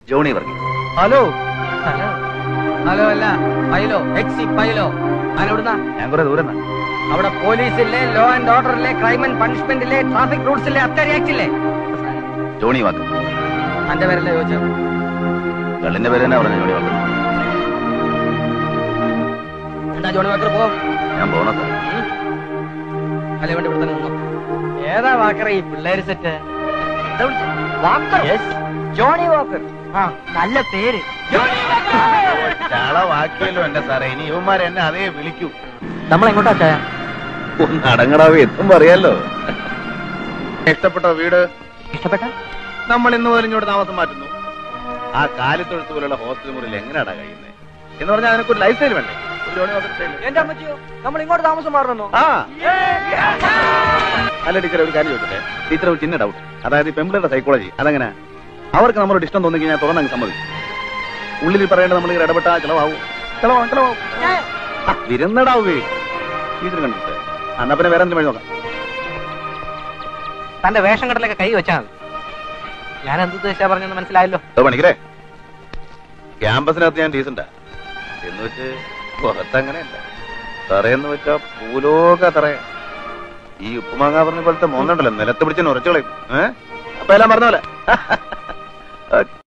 Johnny Varghese hello hello hello അല്ല പൈലോ എക്സി പൈലോ അതെവിടുന്ന ഞാൻ കുറെ ദൂരം അവിടെ പോലീസില്ലേ ലോ ആൻഡ് ഓർഡറിലെ ക്രൈം ആൻഡ് പണിഷ്മെന്റിലെ ട്രാഫിക് റൂൾസിലെ അത്തരി ആക്ടില്ലേ ജോണി വാക്ക് അന്റെ പേരല്ലേ ചോദിച്ചു കള്ളിന്റെ പേര് തന്നെ പറഞ്ഞു ജോണി വാക്ക് എന്താ ജോണി വാക്കർ പോ ഞാൻ പോണ സാർ അല്ലെ വേണ്ടി ഇവിടെ തന്നെ നിന്നോ ഏതാ വാക്കറ ഈ പിള്ളേര് സെറ്റ് വാക്കർ ജോണി വാക്കർ ആ നല്ല പേര് ചാളവാക്കിയല്ലോ എന്റെ സാറേ ഇനി ഇവന്മാരെ എന്നെ അതേ വിളിക്കൂ നമ്മൾ എങ്ങോട്ടാ ചായ ഒന്ന് അടങ്ങടാവേ എത്തുമ്പോ അറിയാലോ ഇഷ്ടപ്പെട്ട വീട് ഇഷ്ടപ്പെട്ട നമ്മൾ ഇന്ന് മുതൽ ഇങ്ങോട്ട് താമസം മാറ്റുന്നു ആ കാലിത്തൊഴുത്ത് പോലുള്ള ഹോസ്റ്റൽ മുറിയിൽ എങ്ങനെയാടാ കഴിയുന്നത് എന്ന് പറഞ്ഞാൽ അതിനൊക്കെ ഒരു ലൈഫ് സ്റ്റൈൽ വേണ്ടേ ഒരു ജോണി വാക്കർ style. എന്റെ അമ്മച്ചിയോ നമ്മൾ ഇങ്ങോട്ട് താമസം മാറണമെന്നോ ആ അല്ല ടീച്ചർ ഒരു കാര്യം ചോദിക്കട്ടെ ടീച്ചർ ഒരു ചിന്ന ഡൗട്ട് അതായത് ഈ പെമ്പിളുടെ സൈക്കോളജി അതെങ്ങനെ അവർക്ക് നമ്മളോട് ഇഷ്ടം തോന്നി കഴിഞ്ഞാൽ തുറന്നങ്ങ് സമ്മതിക്കും ഉള്ളിൽ പറയേണ്ടത് നമ്മൾ ഇടപെട്ടാ ചിലവാകും ചിലവാകും ചിലവാകും ആ, വിരുന്നടാവുകയെ ടീച്ചർ കണ്ടിട്ട് എന്നാ പിന്നെ വേറെ എന്തെങ്കിലും വഴി നോക്കാം തന്റെ വേഷം കടലൊക്കെ കൈ വെച്ചാൽ മതി ഞാൻ എന്ത് ഉദ്ദേശിച്ചാ പറഞ്ഞെന്ന് മനസ്സിലായല്ലോ ഓ പണിക്കരേ ക്യാമ്പസിനകത്ത് ഞാൻ ഡീസന്റാ എന്ന് വെച്ച് പുറത്തങ്ങനെയല്ല തറയെന്ന് വെച്ചാ പൂലോക തറയാ ഈ ഉപ്പുമാങ്ങ പറഞ്ഞ പോലത്തെ മോന്നുണ്ടല്ലോ നിലത്ത് പിടിച്ച് ഉറച്ചോളയും ഏഹ് അപ്പൊ എല്ലാം പറഞ്ഞ പോലെ